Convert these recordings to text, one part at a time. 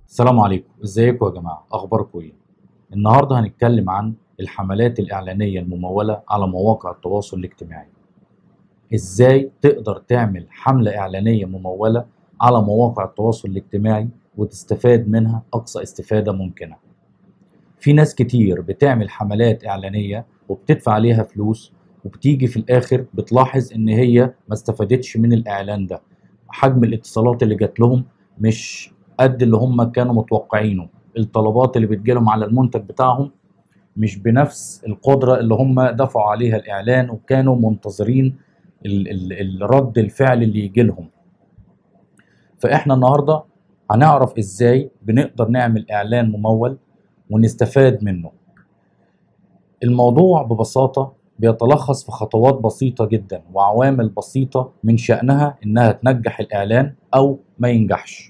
السلام عليكم ازيكم يا جماعه اخباركم ايه النهارده هنتكلم عن الحملات الاعلانيه المموله على مواقع التواصل الاجتماعي ازاي تقدر تعمل حمله اعلانيه مموله على مواقع التواصل الاجتماعي وتستفاد منها اقصى استفاده ممكنه في ناس كتير بتعمل حملات اعلانيه وبتدفع عليها فلوس وبتيجي في الاخر بتلاحظ ان هي ما استفادتش من الاعلان ده حجم الاتصالات اللي جات لهم مش قد اللي هم كانوا متوقعينه الطلبات اللي بتجيلهم على المنتج بتاعهم مش بنفس القدرة اللي هم دفعوا عليها الإعلان وكانوا منتظرين ال ال الرد الفعل اللي يجي لهم فإحنا النهاردة هنعرف إزاي بنقدر نعمل إعلان ممول ونستفاد منه الموضوع ببساطة بيتلخص في خطوات بسيطة جدا وعوامل بسيطة من شأنها إنها تنجح الإعلان أو ما ينجحش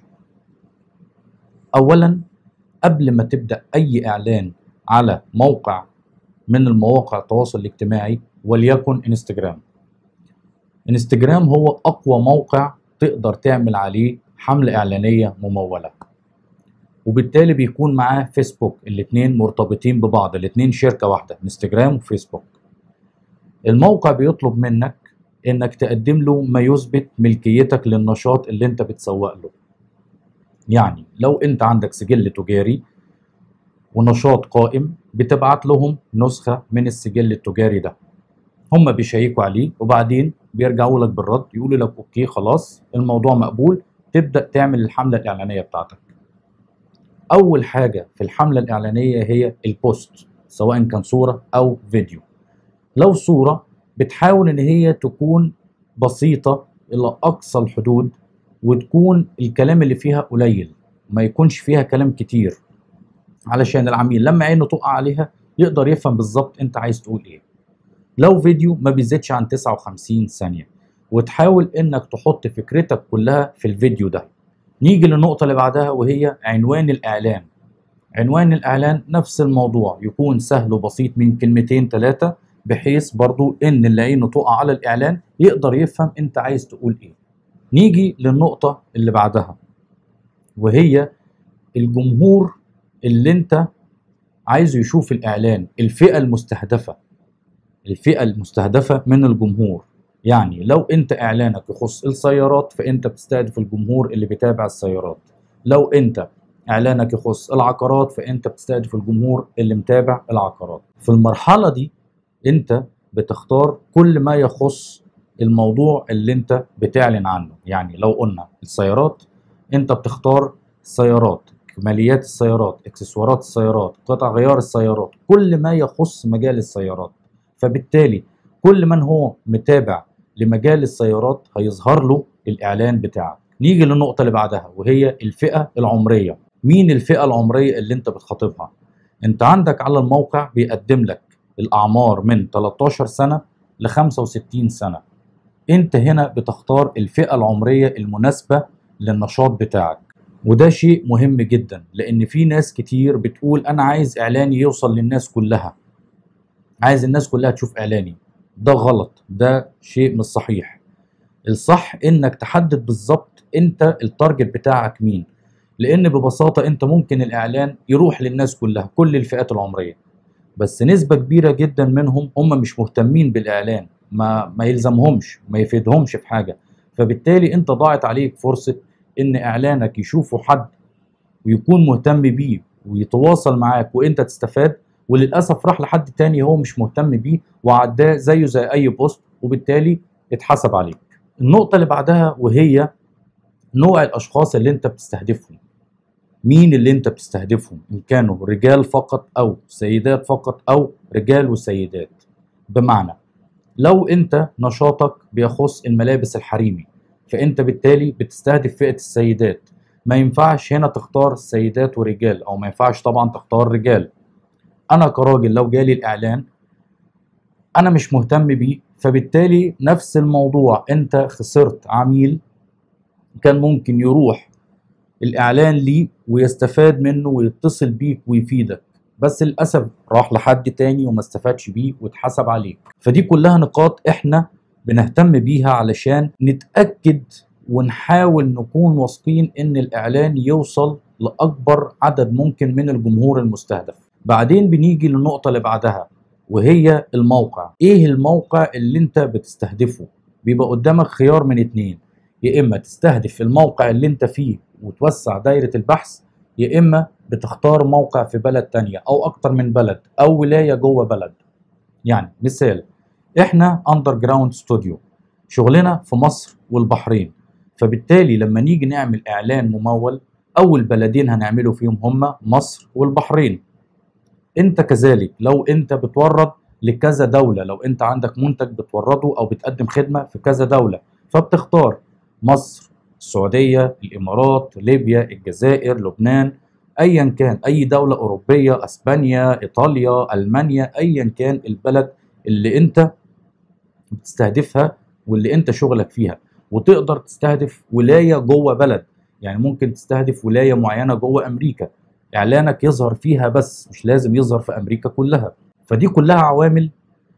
اولا قبل ما تبدا اي اعلان على موقع من المواقع التواصل الاجتماعي وليكن انستجرام انستجرام هو اقوى موقع تقدر تعمل عليه حملة اعلانية ممولة وبالتالي بيكون معاه فيسبوك الاتنين مرتبطين ببعض الاتنين شركة واحدة انستجرام وفيسبوك الموقع بيطلب منك انك تقدم له ما يثبت ملكيتك للنشاط اللي انت بتسوق له يعني لو انت عندك سجل تجاري ونشاط قائم بتبعت لهم نسخة من السجل التجاري ده هم بيشيكوا عليه وبعدين بيرجعوا لك بالرد يقولوا لك اوكي خلاص الموضوع مقبول تبدأ تعمل الحملة الإعلانية بتاعتك أول حاجة في الحملة الإعلانية هي البوست سواء كان صورة أو فيديو لو صورة بتحاول إن هي تكون بسيطة إلى أقصى الحدود وتكون الكلام اللي فيها قليل ما يكونش فيها كلام كتير علشان العميل لما عينه تقع عليها يقدر يفهم بالظبط انت عايز تقول ايه لو فيديو ما بيزيدش عن 59 ثانية وتحاول انك تحط فكرتك كلها في الفيديو ده نيجي للنقطة اللي بعدها وهي عنوان الاعلان عنوان الاعلان نفس الموضوع يكون سهل وبسيط من كلمتين ثلاثة بحيث برضو ان اللي عينه تقع على الاعلان يقدر يفهم انت عايز تقول ايه نيجي للنقطة اللي بعدها وهي الجمهور اللي انت عايزه يشوف الإعلان الفئة المستهدفة الفئة المستهدفة من الجمهور يعني لو انت إعلانك يخص السيارات فانت بتستهدف الجمهور اللي بيتابع السيارات لو انت إعلانك يخص العقارات فانت بتستهدف الجمهور اللي متابع العقارات في المرحلة دي انت بتختار كل ما يخص الموضوع اللي انت بتعلن عنه يعني لو قلنا السيارات انت بتختار سيارات كماليات السيارات اكسسوارات السيارات قطع غيار السيارات كل ما يخص مجال السيارات فبالتالي كل من هو متابع لمجال السيارات هيظهر له الاعلان بتاعك نيجي للنقطة اللي بعدها وهي الفئة العمرية مين الفئة العمرية اللي انت بتخاطبها انت عندك على الموقع بيقدم لك الاعمار من 13 سنة ل 65 سنة انت هنا بتختار الفئة العمرية المناسبة للنشاط بتاعك وده شيء مهم جدا لان في ناس كتير بتقول انا عايز اعلاني يوصل للناس كلها عايز الناس كلها تشوف اعلاني ده غلط ده شيء مش صحيح الصح انك تحدد بالظبط انت التارجت بتاعك مين لان ببساطة انت ممكن الاعلان يروح للناس كلها كل الفئات العمرية بس نسبة كبيرة جدا منهم هم مش مهتمين بالاعلان ما ما يلزمهمش ما يفيدهمش في حاجه فبالتالي انت ضاعت عليك فرصه ان اعلانك يشوفه حد ويكون مهتم بيه ويتواصل معاك وانت تستفاد وللاسف راح لحد تاني هو مش مهتم بيه وعداه زيه زي اي بوست وبالتالي اتحسب عليك النقطة اللي بعدها وهي نوع الاشخاص اللي انت بتستهدفهم مين اللي انت بتستهدفهم ان كانوا رجال فقط او سيدات فقط او رجال وسيدات بمعنى لو انت نشاطك بيخص الملابس الحريمي فانت بالتالي بتستهدف فئة السيدات ما ينفعش هنا تختار سيدات ورجال او ما ينفعش طبعا تختار رجال انا كراجل لو جالي الاعلان انا مش مهتم بيه فبالتالي نفس الموضوع انت خسرت عميل كان ممكن يروح الاعلان ليه ويستفاد منه ويتصل بيك ويفيدك بس للاسف راح لحد تاني وما استفادش بيه واتحسب عليك فدي كلها نقاط احنا بنهتم بيها علشان نتاكد ونحاول نكون واثقين ان الاعلان يوصل لاكبر عدد ممكن من الجمهور المستهدف بعدين بنيجي للنقطه اللي بعدها وهي الموقع ايه الموقع اللي انت بتستهدفه بيبقى قدامك خيار من اتنين يا اما تستهدف الموقع اللي انت فيه وتوسع دايره البحث يا اما بتختار موقع في بلد تانية او اكتر من بلد او ولايه جوه بلد يعني مثال احنا اندر جراوند ستوديو شغلنا في مصر والبحرين فبالتالي لما نيجي نعمل اعلان ممول اول بلدين هنعمله فيهم هما مصر والبحرين انت كذلك لو انت بتورد لكذا دولة لو انت عندك منتج بتورده او بتقدم خدمة في كذا دولة فبتختار مصر السعودية الامارات ليبيا الجزائر لبنان ايا كان اي دولة اوروبية اسبانيا ايطاليا المانيا ايا كان البلد اللي انت بتستهدفها واللي انت شغلك فيها وتقدر تستهدف ولاية جوه بلد يعني ممكن تستهدف ولاية معينة جوه امريكا اعلانك يظهر فيها بس مش لازم يظهر في امريكا كلها فدي كلها عوامل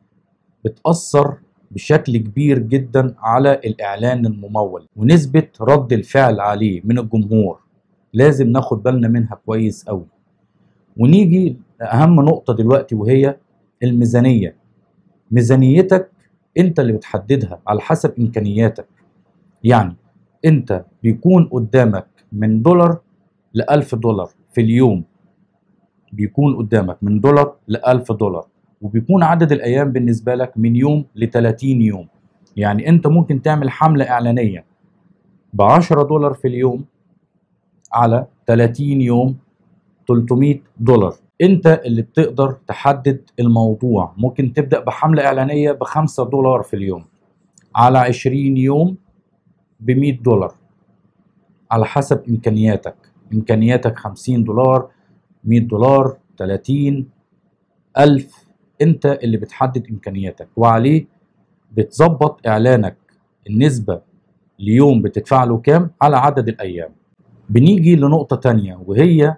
بتأثر بشكل كبير جدا على الاعلان الممول ونسبة رد الفعل عليه من الجمهور لازم ناخد بالنا منها كويس قوي ونيجي لأهم نقطة دلوقتي وهي الميزانية ميزانيتك انت اللي بتحددها على حسب امكانياتك يعني انت بيكون قدامك من دولار لألف دولار في اليوم بيكون قدامك من دولار لألف دولار وبيكون عدد الأيام بالنسبة لك من يوم ل 30 يوم يعني أنت ممكن تعمل حملة إعلانية ب 10 دولار في اليوم على 30 يوم 300 دولار انت اللي بتقدر تحدد الموضوع ممكن تبدأ بحملة إعلانية ب 5 دولار في اليوم على 20 يوم ب 100 دولار على حسب إمكانياتك إمكانياتك 50 دولار 100 دولار 30 ألف أنت اللي بتحدد إمكانياتك وعليه بتظبط إعلانك النسبة ليوم بتدفع له كام على عدد الأيام بنيجي لنقطة تانية وهي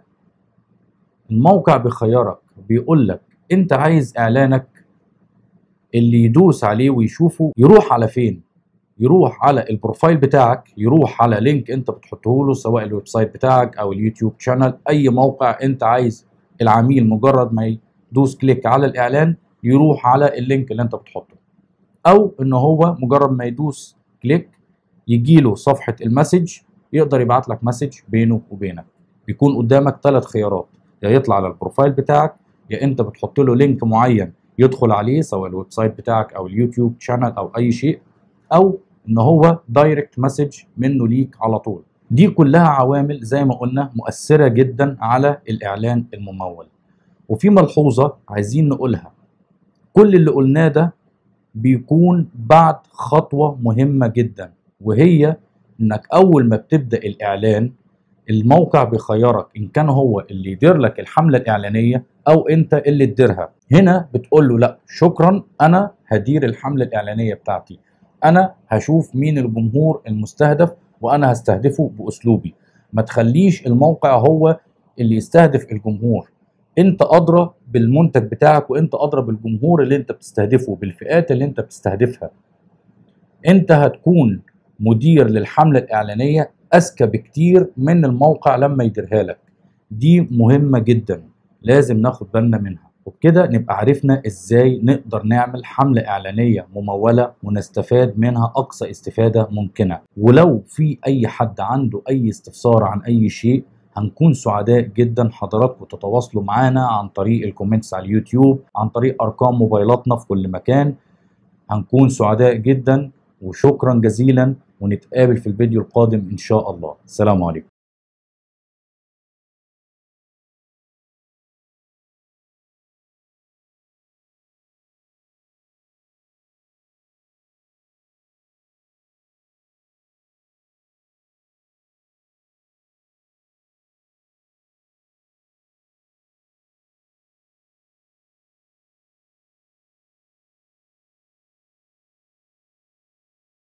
الموقع بيخيرك بيقول لك أنت عايز إعلانك اللي يدوس عليه ويشوفه يروح على فين يروح على البروفايل بتاعك يروح على لينك انت بتحطه له سواء الويب سايت بتاعك او اليوتيوب شانل اي موقع انت عايز العميل مجرد ما يدوس كليك على الاعلان يروح على اللينك اللي انت بتحطه او ان هو مجرد ما يدوس كليك يجيله صفحة المسج يقدر يبعت لك مسج بينه وبينك بيكون قدامك ثلاث خيارات يا يطلع على البروفايل بتاعك يا انت بتحط له لينك معين يدخل عليه سواء الويب سايت بتاعك او اليوتيوب شانل او اي شيء او ان هو دايركت مسج منه ليك على طول دي كلها عوامل زي ما قلنا مؤثرة جدا على الإعلان الممول وفي ملحوظة عايزين نقولها كل اللي قلناه ده بيكون بعد خطوة مهمة جدا وهي انك اول ما بتبدأ الإعلان الموقع بيخيرك ان كان هو اللي يدير لك الحملة الإعلانية او انت اللي تديرها هنا بتقول له لا شكرا انا هدير الحملة الإعلانية بتاعتي انا هشوف مين الجمهور المستهدف وانا هستهدفه باسلوبي ما تخليش الموقع هو اللي يستهدف الجمهور انت ادرى بالمنتج بتاعك وانت ادرى بالجمهور اللي انت بتستهدفه بالفئات اللي انت بتستهدفها انت هتكون مدير للحملة الاعلانية اذكى بكتير من الموقع لما يديرها لك دي مهمة جدا لازم ناخد بالنا منها وبكده نبقى عرفنا ازاي نقدر نعمل حملة اعلانية ممولة ونستفاد منها اقصى استفادة ممكنة ولو في اي حد عنده اي استفسار عن اي شيء هنكون سعداء جدا حضراتكم تتواصلوا معانا عن طريق الكومنتس على اليوتيوب عن طريق ارقام موبايلاتنا في كل مكان هنكون سعداء جدا وشكرا جزيلا ونتقابل في الفيديو القادم ان شاء الله السلام عليكم